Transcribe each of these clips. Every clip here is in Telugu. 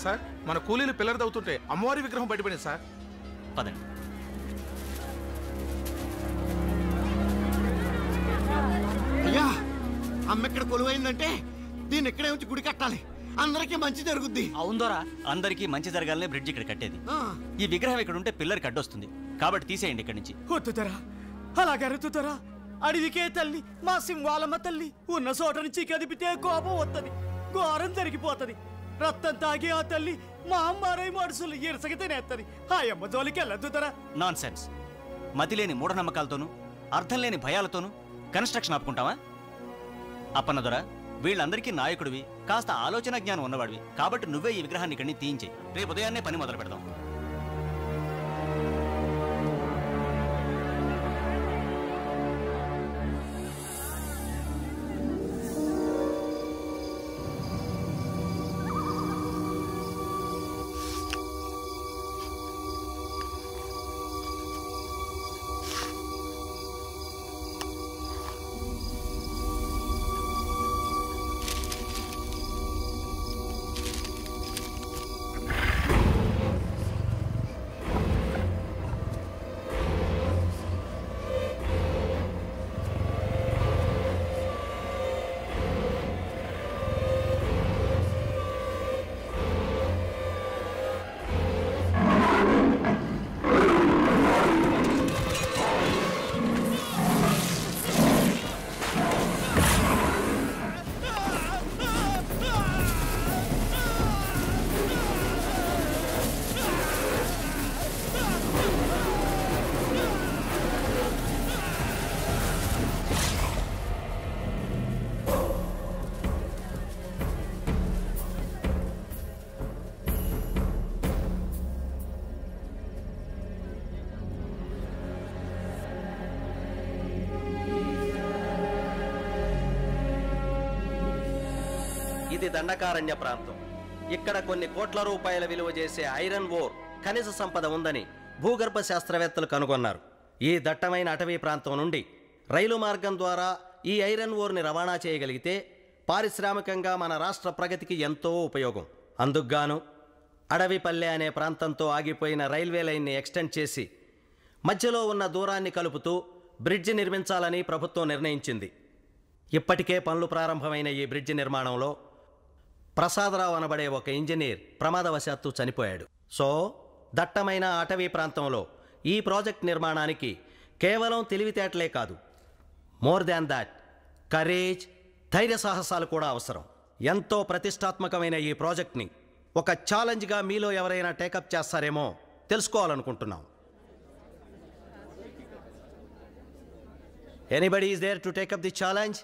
సార్ మన కూలీలు పిల్లలు తవ్వుతుంటే అమ్మవారి విగ్రహం బయటపడింది సార్ పదండి అయ్యా అమ్మ ఇక్కడ కొలువైందంటే దీన్ని ఇక్కడే ఉంచి గుడి కట్టాలి అందరికీ మంచి జరుగుద్ది అవుందోరా అందరికీ మంచి జరగాలనే బ్రిడ్జ్ ఇక్కడ కట్టేది ఆ, ఈ విగ్రహం ఇక్కడ ఉంటే పిల్లరికి అడ్డొస్తుంది కాబట్టి తీసేయండి ఇక్కడి నుంచి వద్దుతరా అలాగే అరుతుతరా అడవికే తల్లి మా సింహాలమ్మ తల్లి ఉన్న చోట నుంచి కదిపితే కోపం వత్తది ఘోరం జరిగిపోతది రక్తం తాగి ఆ తల్లి మా అమ్మారై మనుషులు ఇరసకి తినేత్తది ఆ అమ్మ జోలికి వెళ్ళొద్దుతరా నాన్ సెన్స్ మతి లేని మూఢనమ్మకాలతోనూ అర్థం లేని భయాలతోనూ కన్స్ట్రక్షన్ ఆపుకుంటావా అప్పన్నదొర వీళ్ళందరికీ నాయకుడివి కాస్త ఆలోచన జ్ఞానం ఉన్నవాడివి కాబట్టి నువ్వే ఈ విగ్రహాన్ని ఇక్కడి నుంచి తీయించే రేపు ఉదయాన్నే పని మొదలు పెడదాం ఇది దండకారణ్య ప్రాంతం ఇక్కడ కొన్ని కోట్ల రూపాయల విలువ చేసే ఐరన్ ఓర్ ఖనిజ సంపద ఉందని భూగర్భ శాస్త్రవేత్తలు కనుగొన్నారు ఈ దట్టమైన అటవీ ప్రాంతం నుండి రైలు మార్గం ద్వారా ఈ ఐరన్ ఓర్ని రవాణా చేయగలిగితే పారిశ్రామికంగా మన రాష్ట్ర ప్రగతికి ఎంతో ఉపయోగం అందుకుగాను అడవిపల్లె అనే ప్రాంతంతో ఆగిపోయిన రైల్వే లైన్ని ఎక్స్టెండ్ చేసి మధ్యలో ఉన్న దూరాన్ని కలుపుతూ బ్రిడ్జి నిర్మించాలని ప్రభుత్వం నిర్ణయించింది ఇప్పటికే పనులు ప్రారంభమైన ఈ బ్రిడ్జి నిర్మాణంలో ప్రసాదరావు అనబడే ఒక ఇంజనీర్ ప్రమాదవశాత్తు చనిపోయాడు సో దట్టమైన అటవీ ప్రాంతంలో ఈ ప్రాజెక్ట్ నిర్మాణానికి కేవలం తెలివితేటలే కాదు మోర్ దాన్ దాట్ కరేజ్ ధైర్య సాహసాలు కూడా అవసరం ఎంతో ప్రతిష్టాత్మకమైన ఈ ప్రాజెక్ట్ని ఒక ఛాలెంజ్గా మీలో ఎవరైనా టేకప్ చేస్తారేమో తెలుసుకోవాలనుకుంటున్నాం anybody is there to take up the challenge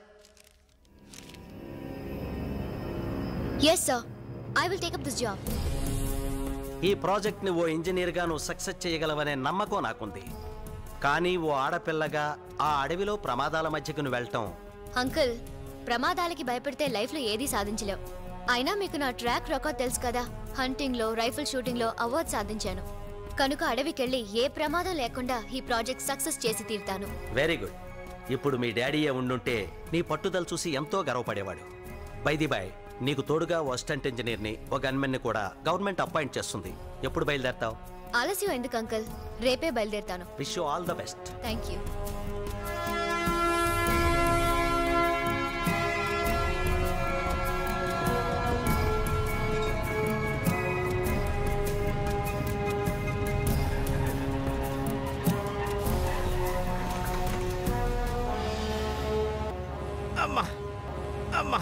Yes, sir. I will take up this job. ఈ ప్రాజెక్ట్ని ఓ ఇంజనీర్గా నువ్వు సక్సెస్ చేయగలవనే నమ్మకం నాకుంది కానీ ఓ ఆడపిల్లగా ఆ అడవిలో ప్రమాదాల మధ్యకు నువ్వు వెళ్ళటం అంకుల్ ప్రమాదాలకి భయపడితే లైఫ్లో ఏదీ సాధించలేవు అయినా మీకు నా ట్రాక్ రికార్డ్ తెలుసు కదా హంటింగ్లో రైఫిల్ షూటింగ్లో అవార్డు సాధించాను కనుక అడవికెళ్ళి ఏ ప్రమాదం లేకుండా ఈ ప్రాజెక్ట్ సక్సెస్ చేసి తీరుతాను వెరీ గుడ్ ఇప్పుడు మీ డాడీయే ఉండుంటే నీ పట్టుదల చూసి ఎంతో గర్వపడేవాడు బైది బాయ్ నీకు తోడుగా ఓ అసిస్టెంట్ ఇంజనీర్ని ఒక గన్మెన్ని కూడా గవర్నమెంట్ అపాయింట్ చేస్తుంది ఎప్పుడు బయలుదేరతావు ఆలస్యం ఎందుకు అంకుల్ రేపే బయలుదేరుతాను wish you all the best thank you అమ్మా అమ్మా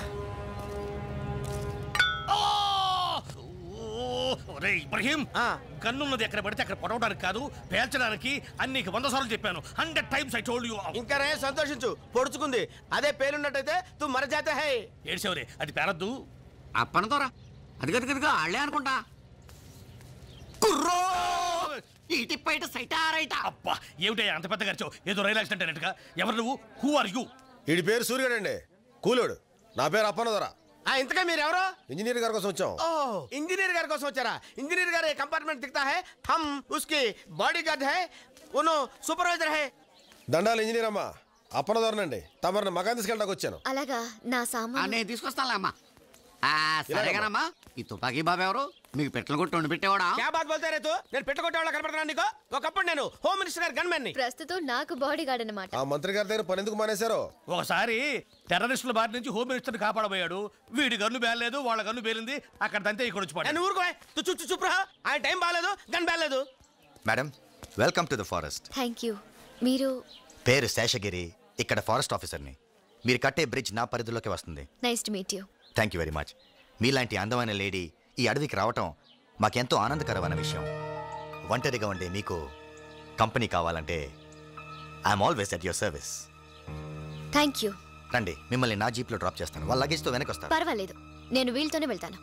ఒరే ఇబ్రహీం గన్నున్నది ఎక్కడ పడితే అక్కడ పొడవడానికి కాదు పేల్చడానికి అన్ని వంద సార్లు చెప్పాను hundred times I told you ఇంకా రే సంతోషించు పొడుచుకుంది అదే పేలున్నట్టయితే తు మర జాతే హై ఏడ్చేవరే అది పేరద్దు అప్పనతోరా అది గది గదిగా ఆళ్లే అనుకుంటా కుర్రో ఇటు బయట సైటారైట అబ్బా ఏమిటయ్యా అంత పెద్ద ఖర్చు ఏదో రైలు యాక్సిడెంట్ అయినట్టుగా ఎవరు నువ్వు హూ ఆర్ యూ వీడి పేరు సూర్యుడండి కూలోడు నా పేరు అప్పనదొర ఆ ఇంతగా మీరు ఎవరు ఇంజనీర్ గారి కోసం వచ్చాం ఓ ఇంజనీర్ గారి కోసం వచ్చారా ఇంజనీర్ గారు కంపార్ట్మెంట్ దిखता है हम उसकी बॉडीगार्ड है उनो सुपरवाइजर है దండాలు ఇంజనీర్ అమ్మా అప్పనదొరనండి తమరిని మగాన్ తీసుకెళ్ళడానికి వచ్చాను అలాగా నా సామాన్ నేను తీసుకొస్తానులే అమ్మా ఆ, సరేగానమ్మా ఈ తుపాకీ బాబు ఎవరు మీకు పెట్టలు కొట్టి వండి పెట్టేవాడా क्या बात बोलते रे तू నేను పెట్టుకొట్టేవాళ్ళ కనపడుతున్నాను నీకు ఒకప్పుడు నేను హోమ్ మినిస్టర్ గారి గన్మెన్ ని ప్రస్తుతం నాకు బాడీ గార్డ్ అనమాట ఆ మంత్రి గారి దగ్గర పని ఎందుకు మానేశారో ఒకసారి టెర్రరిస్టుల బారి నుంచి హోమ్ మినిస్టర్ని కాపాడబోయాడు వీడి గన్ను బేలేదు వాళ్ళ గన్ను పేలింది అక్కడ తంతే ఇక్కడ వచ్చి పడ్డాడు. నేను ఊరుకో తు చు చు- చూపు రా ఆయన టైం బాగాలేదు గన్ బాగాలేదు madam welcome to the forest thank you మీరు పేరు శేషగిరి ఇక్కడ ఫారెస్ట్ ఆఫీసర్ని మీరు కట్టే బ్రిడ్జ్ నా పరిధిలోకి వస్తుంది nice to meet you thank you very much మీలాంటి అందమైన లేడీ ఈ అడవికి రావటం మాకెంతో ఆనందకరమైన విషయం ఒంటరిగా ఉండే మీకు కంపెనీ కావాలంటే I'm always at your service thank you రండి మిమ్మల్ని నా జీప్లో డ్రాప్ చేస్తాను వాళ్ళ లగేజ్తో వెనక్కి వస్తారు పర్వాలేదు నేను వీళ్ళతోనే వెళ్తాను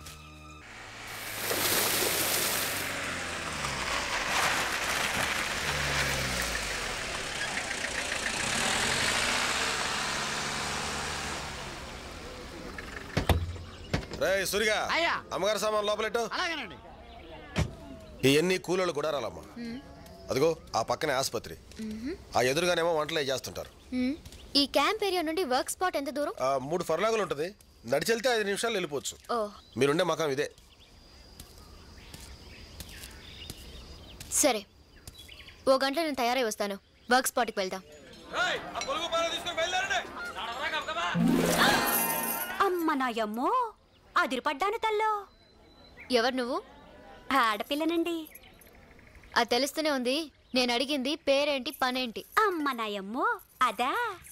రే సురిగా అయ్యా. అమ్మగారు సామాన్ లోపలెట్టు అలాగేనండి ఇవన్నీ కూలోళ్ళు కూడా రాలమ్మా అదిగో ఆ పక్కనే ఆసుపత్రి ఆ ఎదురుగానేమో వంటలు చేస్తుంటారు మ్మ్. ఈ క్యాంప్ ఏరియా నుండి వర్క్ స్పాట్ ఎంత దూరం ఆ మూడు ఫర్లాగులు ఉంటుంది నడిచెళ్తే ఐదు నిమిషాలు వెళ్ళిపోవచ్చు ఓ మీరుండే మకం ఇదే సరే ఓ గంట నేను తయారై వస్తాను వర్క్ స్పాట్కి వెళ్దాం అమ్మ నాయమ్మో అదిరిపడ్డాను తల్లో ఎవరు నువ్వు ఆడపిల్లనండి అది తెలుస్తూనే ఉంది నేను అడిగింది పేరేంటి పనేంటి అమ్మ నాయమ్మో అదా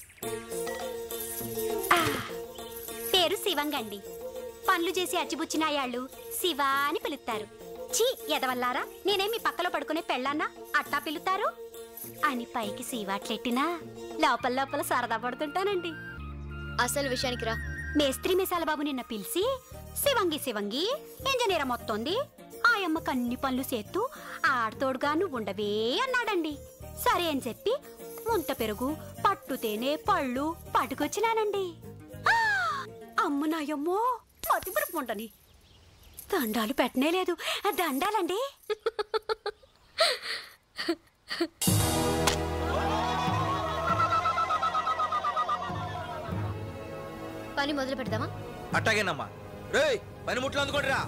ఆ, పేరు శివంగండి పనులు చేసి అచ్చిబుచ్చినాయాళ్ళు శివ అని పిలుస్తారు చీ ఎదవల్లారా నేనే మీ పక్కలో పడుకునే పెళ్ళాన్నా అట్టా పిలుతారు అని పైకి శివాట్లెట్టినా లోపల లోపల సరదా పడుతుంటానండి అసలు విషయానికి రా మేస్త్రి మిసాల బాబు నిన్న పిలిచి శివంగి శివంగి ఇంజనీర్ మొత్తంది ఆయమ్మకు అన్ని పనులు చేత్తూ ఆడతోడుగా నువ్వు ఉండవే అన్నాడండి సరే అని చెప్పి ముంత పెరుగు పట్టు తేనె పళ్ళు పట్టుకొచ్చినానండి ఆ! అమ్మ నాయమ్మో మతిపురపు ఉండని దండాలు పెట్టనే లేదు ఆ దండాలండి పని మొదలు పెడదామా అట్టాగేనమ్మా రేయ్ పనిముట్లు అందుకోండి రా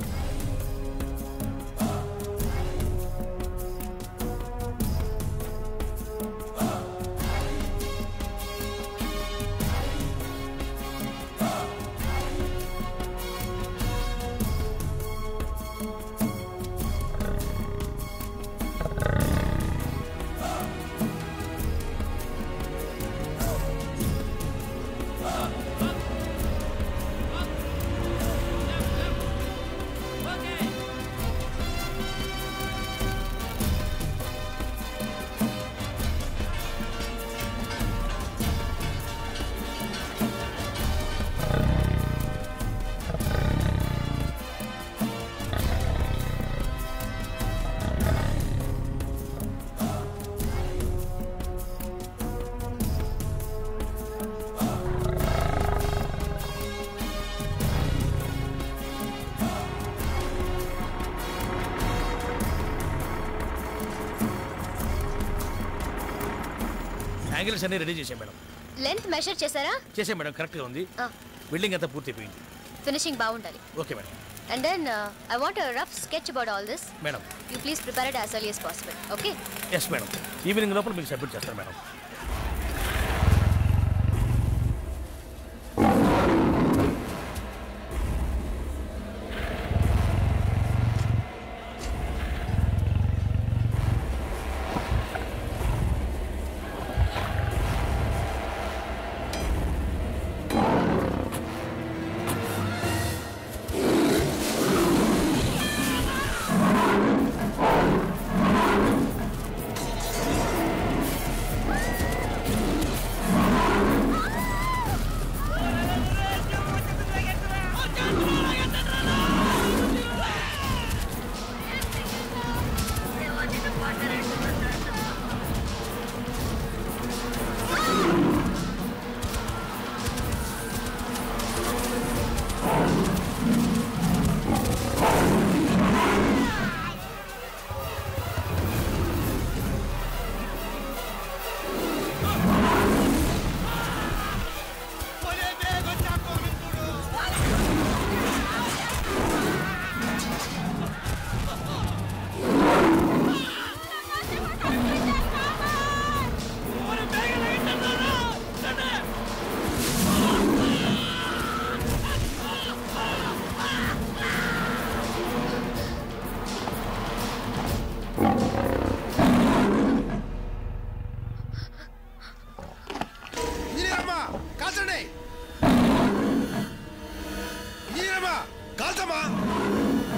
యాంగిల్స్ అన్ని రెడీ చేసాం మేడం లెంత్ మెషర్ చేశారా చేసాం మేడం కరెక్ట్గా ఉంది బిల్డింగ్ అంతా పూర్తయిపోయింది ఫినిషింగ్ బాగుండాలి okay madam and then I want rough sketch about all this madam you please prepare it as early as possible okay yes madam evening లోపల మీకు సబ్మిట్ చేస్తాను మేడం ఆ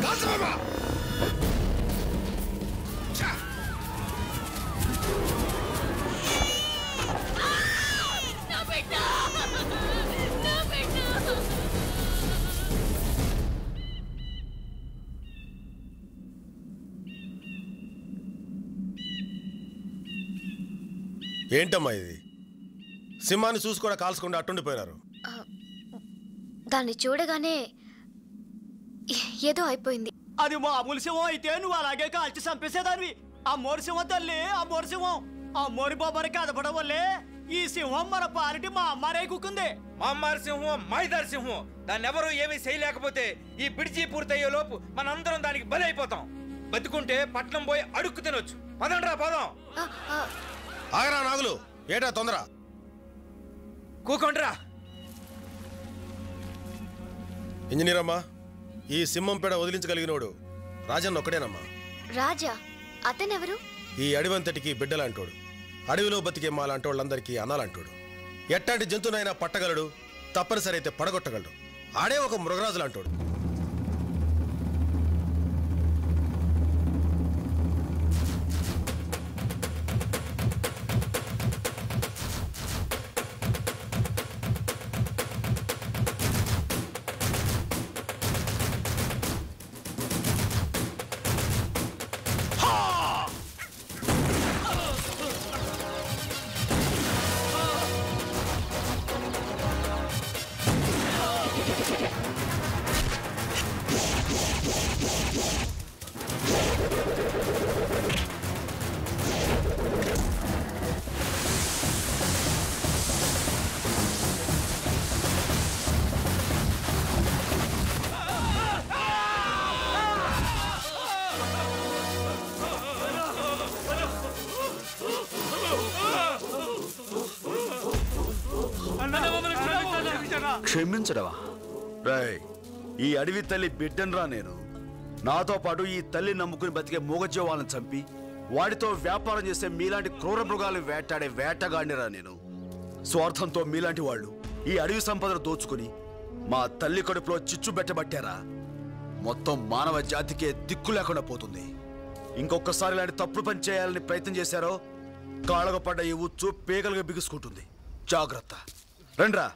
కాల్చమమ్మా ఏంటమ్మా ఇది సింహాన్ని చూసి కూడా కాల్చకుండా అట్టుండిపోయినారు దాన్ని చూడగానే ఏదో అయిపోయింది అది మామూలు సింహం అయితే నువ్వు అలాగే కాల్చి చంపేసేదానివి ఆ మోరి సింహం తల్లి ఆ మోరి సింహం ఆ మోరి బొమ్మని కదపడం వల్లే ఈ సింహం మన పాలిటి మా అమ్మారే కుక్కుంది మా అమ్మారి సింహం మాయిదారి సింహం దాన్ని ఎవరు ఏమీ చేయలేకపోతే ఈ బిడిచి పూర్తయ్యే లోపు మనందరం దానికి బలి అయిపోతాం బతుకుంటే పట్నం పోయి అడుక్కు తినొచ్చు పదండ్రా పదం ఆగరా నాగులు ఏటా తొందర కూకుండ్రా ఇంజనీర్ అమ్మా ఈ సింహం పేడ వదిలించగలిగినోడు రాజన్న ఒక్కడేనమ్మా రాజా అతనెవరు ఈ అడవంతటికి బిడ్డలాంటోడు అడవిలో బతికే మాలాంటి వాళ్ళందరికీ అనాలంటోడు ఎట్టాంటి జంతువునైనా పట్టగలడు తప్పనిసరి అయితే పడగొట్టగలడు ఆడే ఒక మృగరాజు లాంటోడు క్షమించడవా రాయ్ ఈ అడవి తల్లి బిడ్డనరా నేను నాతో పాటు ఈ తల్లి నమ్ముకుని బతికే మూగజీవాలను చంపి వాటితో వ్యాపారం చేసే మీలాంటి క్రూర మృగాలు వేటాడే వేటగాడినిరా నేను స్వార్థంతో మీలాంటి వాళ్ళు ఈ అడవి సంపదను దోచుకుని మా తల్లి కడుపులో చిచ్చు పెట్టబట్టారా మొత్తం మానవ జాతికే దిక్కు లేకుండా పోతుంది ఇంకొకసారి ఇలాంటి తప్పుడు పని చేయాలని ప్రయత్నం చేశారో కాళ్ళకు పడ్డ ఈ ఉచ్చు పేగలుగా బిగుసుకుంటుంది జాగ్రత్త రండ్రా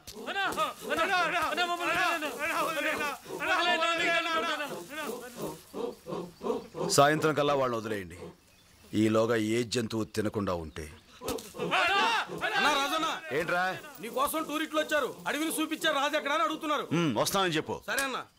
సాయంత్రం కల్లా వాళ్ళని వదిలేయండి ఈలోగా ఏ జంతువు తినకుండా ఉంటే అన్నా రాజన్న ఏంట్రా నీ కోసం టూరిస్టులు వచ్చారు అడవిని చూపించారు రాజు ఎక్కడ అని అడుగుతున్నారు ఉమ్, వస్తానని చెప్పు సరే అన్న